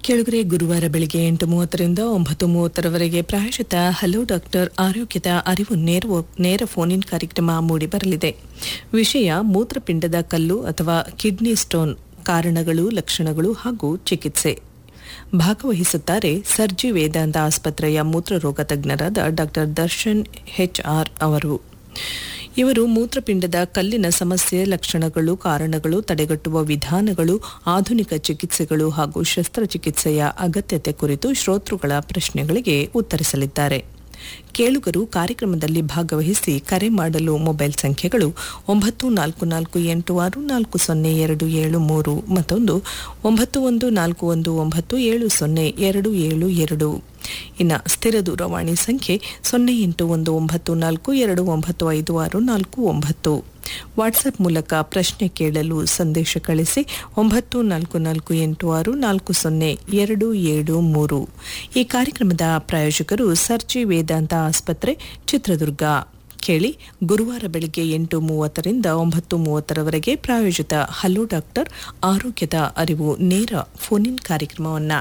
ಕೆಳಗರೆ ಗುರುವಾರ ಬೆಳಿಗ್ಗೆ ಎಂಟು ಮೂವತ್ತರಿಂದ ಒಂಬತ್ತು ಮೂವತ್ತರವರೆಗೆ ಪ್ರಾಯಶಃ ಹಲೋ ಡಾಕ್ಟರ್ ಆರೋಗ್ಯದ ಅರಿವು ನೇರ ನೇರ ಫೋನ್ ಇನ್ ಕಾರ್ಯಕ್ರಮ ಮೂಡಿಬರಲಿದೆ ವಿಷಯ ಮೂತ್ರಪಿಂಡದ ಕಲ್ಲು ಅಥವಾ ಕಿಡ್ನಿ ಸ್ಟೋನ್ ಕಾರಣಗಳು ಲಕ್ಷಣಗಳು ಹಾಗೂ ಚಿಕಿತ್ಸೆ ಭಾಗವಹಿಸುತ್ತಾರೆ ಸರ್ಜಿ ವೇದಾಂತ ಆಸ್ಪತ್ರೆಯ ಮೂತ್ರರೋಗ ತಜ್ಞರಾದ ಡಾಕ್ಟರ್ ದರ್ಶನ್ ಹೆಚ್ಆರ್ ಅವರು ಇವರು ಮೂತ್ರಪಿಂಡದ ಕಲ್ಲಿನ ಸಮಸ್ಯೆ ಲಕ್ಷಣಗಳು ಕಾರಣಗಳು ತಡೆಗಟ್ಟುವ ವಿಧಾನಗಳು ಆಧುನಿಕ ಚಿಕಿತ್ಸೆಗಳು ಹಾಗೂ ಶಸ್ತ್ರಚಿಕಿತ್ಸೆಯ ಅಗತ್ಯತೆ ಕುರಿತು ಶ್ರೋತೃಗಳ ಪ್ರಶ್ನೆಗಳಿಗೆ ಉತ್ತರಿಸಲಿದ್ದಾರೆ ಕೇಳುಗರು ಕಾರ್ಯಕ್ರಮದಲ್ಲಿ ಭಾಗವಹಿಸಿ ಕರೆ ಮಾಡಲು ಮೊಬೈಲ್ ಸಂಖ್ಯೆಗಳು ಒಂಬತ್ತು ನಾಲ್ಕು ನಾಲ್ಕು ಎಂಟು ಆರು ನಾಲ್ಕು ಸೊನ್ನೆ ಎರಡು ಏಳು ಮೂರು ಮತ್ತೊಂದು ಒಂಬತ್ತು ಒಂದು ನಾಲ್ಕು ಒಂದು ಒಂಬತ್ತು ಏಳು ಸೊನ್ನೆ ಎರಡು ಏಳು ಎರಡು ಇನ್ನು ಸ್ಥಿರ ದೂರವಾಣಿ ಸಂಖ್ಯೆ ಸೊನ್ನೆ ಎಂಟು ಒಂದು ಒಂಬತ್ತು ನಾಲ್ಕು ಎರಡು ಒಂಬತ್ತು ಐದು ಆರು ನಾಲ್ಕು ಒಂಬತ್ತು ವಾಟ್ಸಪ್ ಮೂಲಕ ಪ್ರಶ್ನೆ ಕೇಳಲು ಸಂದೇಶ ಕಳಿಸಿ ಒಂಬತ್ತು ನಾಲ್ಕು ನಾಲ್ಕು ಎಂಟು ಆರು ನಾಲ್ಕು ಸೊನ್ನೆ ಎರಡು ಏಳು ಮೂರು ಈ ಕಾರ್ಯಕ್ರಮದ ಪ್ರಾಯೋಜಕರು ಸರ್ಜಿ ವೇದಾಂತ ಆಸ್ಪತ್ರೆ ಚಿತ್ರದುರ್ಗ ಕೇಳಿ ಗುರುವಾರ ಬೆಳಗ್ಗೆ ಎಂಟು ಮೂವತ್ತರಿಂದ ಒಂಬತ್ತು ಮೂವತ್ತರವರೆಗೆ ಪ್ರಾಯೋಜಿತ ಹಲೋ ಡಾಕ್ಟರ್ ಆರೋಗ್ಯದ ಅರಿವು ನೇರ ಫೋನ್ ಇನ್ ಕಾರ್ಯಕ್ರಮವನ್ನು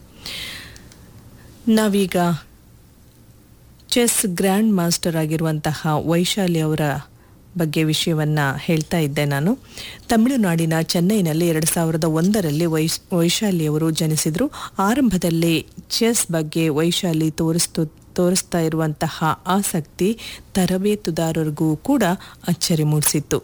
ನಾವೀಗ ಚೆಸ್ ಗ್ರ್ಯಾಂಡ್ ಮಾಸ್ಟರ್ ಆಗಿರುವಂತಹ ವೈಶಾಲಿ ಅವರ ಬಗ್ಗೆ ವಿಷಯವನ್ನ ಹೇಳ್ತಾ ಇದ್ದೆ ನಾನು ತಮಿಳುನಾಡಿನ ಚೆನ್ನೈನಲ್ಲಿ ಎರಡು ಸಾವಿರದ ಒಂದರಲ್ಲಿ ವೈಶ್ ವೈಶಾಲಿ ಅವರು ಜನಿಸಿದರು ಆರಂಭದಲ್ಲಿ ಚೆಸ್ ಬಗ್ಗೆ ವೈಶಾಲಿ ತೋರಿಸ್ತು ತೋರಿಸ್ತಾ ಇರುವಂತಹ ಆಸಕ್ತಿ ತರಬೇತುದಾರರಿಗೂ ಕೂಡ ಅಚ್ಚರಿ ಮೂಡಿಸಿತ್ತು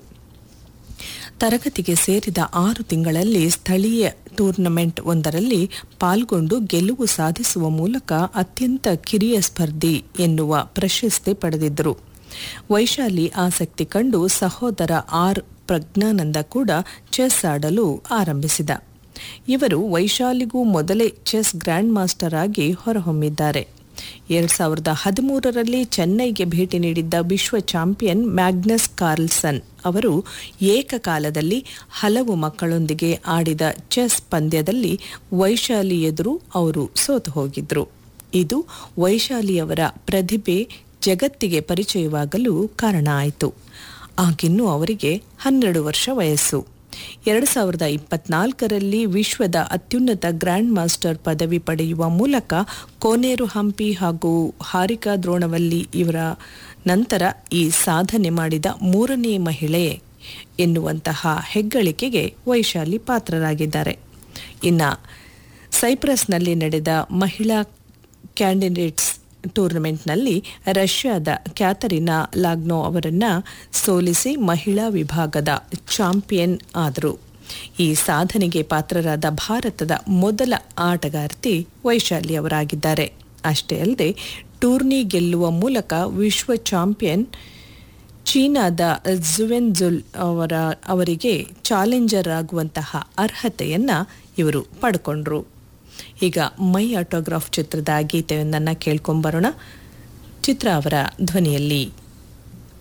ತರಗತಿಗೆ ಸೇರಿದ ಆರು ತಿಂಗಳಲ್ಲಿ ಸ್ಥಳೀಯ ಟೂರ್ನಮೆಂಟ್ ಒಂದರಲ್ಲಿ ಪಾಲ್ಗೊಂಡು ಗೆಲುವು ಸಾಧಿಸುವ ಮೂಲಕ ಅತ್ಯಂತ ಕಿರಿಯ ಸ್ಪರ್ಧಿ ಎನ್ನುವ ಪ್ರಶಸ್ತಿ ಪಡೆದಿದ್ದರು ವೈಶಾಲಿ ಆಸಕ್ತಿ ಕಂಡು ಸಹೋದರ ಆರ್ ಪ್ರಜ್ಞಾನಂದ ಕೂಡ ಚೆಸ್ ಆಡಲು ಆರಂಭಿಸಿದ ಇವರು ವೈಶಾಲಿಗೂ ಮೊದಲೇ ಚೆಸ್ ಗ್ರ್ಯಾಂಡ್ ಮಾಸ್ಟರ್ ಆಗಿ ಹೊರಹೊಮ್ಮಿದ್ದಾರೆ ಎರಡ್ ಸಾವಿರದ ಹದಿಮೂರರಲ್ಲಿ ಚೆನ್ನೈಗೆ ಭೇಟಿ ನೀಡಿದ್ದ ವಿಶ್ವ ಚಾಂಪಿಯನ್ ಮ್ಯಾಗ್ನಸ್ ಕಾರ್ಲ್ಸನ್ ಅವರು ಏಕಕಾಲದಲ್ಲಿ ಹಲವು ಮಕ್ಕಳೊಂದಿಗೆ ಆಡಿದ ಚೆಸ್ ಪಂದ್ಯದಲ್ಲಿ ವೈಶಾಲಿ ಎದುರು ಅವರು ಸೋತು ಹೋಗಿದ್ರು ಇದು ವೈಶಾಲಿಯವರ ಪ್ರತಿಭೆ ಜಗತ್ತಿಗೆ ಪರಿಚಯವಾಗಲು ಕಾರಣ ಆಯಿತು ಆಗಿನ್ನೂ ಅವರಿಗೆ ಹನ್ನೆರಡು ವರ್ಷ ವಯಸ್ಸು ಎರಡು ಸಾವಿರದ ಇಪ್ಪತ್ನಾಲ್ಕರಲ್ಲಿ ವಿಶ್ವದ ಅತ್ಯುನ್ನತ ಗ್ರ್ಯಾಂಡ್ ಮಾಸ್ಟರ್ ಪದವಿ ಪಡೆಯುವ ಮೂಲಕ ಕೋನೇರು ಹಂಪಿ ಹಾಗೂ ಹಾರಿಕಾ ದ್ರೋಣವಲ್ಲಿ ಇವರ ನಂತರ ಈ ಸಾಧನೆ ಮಾಡಿದ ಮೂರನೇ ಮಹಿಳೆ ಎನ್ನುವಂತಹ ಹೆಗ್ಗಳಿಕೆಗೆ ವೈಶಾಲಿ ಪಾತ್ರರಾಗಿದ್ದಾರೆ ಇನ್ನು ಸೈಪ್ರಸ್ನಲ್ಲಿ ನಡೆದ ಮಹಿಳಾ ಕ್ಯಾಂಡಿಡೇಟ್ಸ್ ಟೂರ್ನಮೆಂಟ್ನಲ್ಲಿ ರಷ್ಯಾದ ಕ್ಯಾಥರಿನಾ ಲಾಗ್ನೋ ಅವರನ್ನ ಸೋಲಿಸಿ ಮಹಿಳಾ ವಿಭಾಗದ ಚಾಂಪಿಯನ್ ಆದರು ಈ ಸಾಧನೆಗೆ ಪಾತ್ರರಾದ ಭಾರತದ ಮೊದಲ ಆಟಗಾರ್ತಿ ವೈಶಾಲಿ ಅವರಾಗಿದ್ದಾರೆ ಅಷ್ಟೇ ಅಲ್ಲದೆ ಟೂರ್ನಿ ಗೆಲ್ಲುವ ಮೂಲಕ ವಿಶ್ವ ಚಾಂಪಿಯನ್ ಚೀನಾದ ಜುವೆನ್ಜುಲ್ ಅವರ ಅವರಿಗೆ ಚಾಲೆಂಜರ್ ಆಗುವಂತಹ ಅರ್ಹತೆಯನ್ನ ಇವರು ಪಡ್ಕೊಂಡ್ರು ಈಗ ಮೈ ಆಟೋಗ್ರಾಫ್ ಚಿತ್ರದ ಗೀತೆಯೊಂದನ್ನು ಕೇಳ್ಕೊಂಬರೋಣ ಚಿತ್ರ ಅವರ ಧ್ವನಿಯಲ್ಲಿ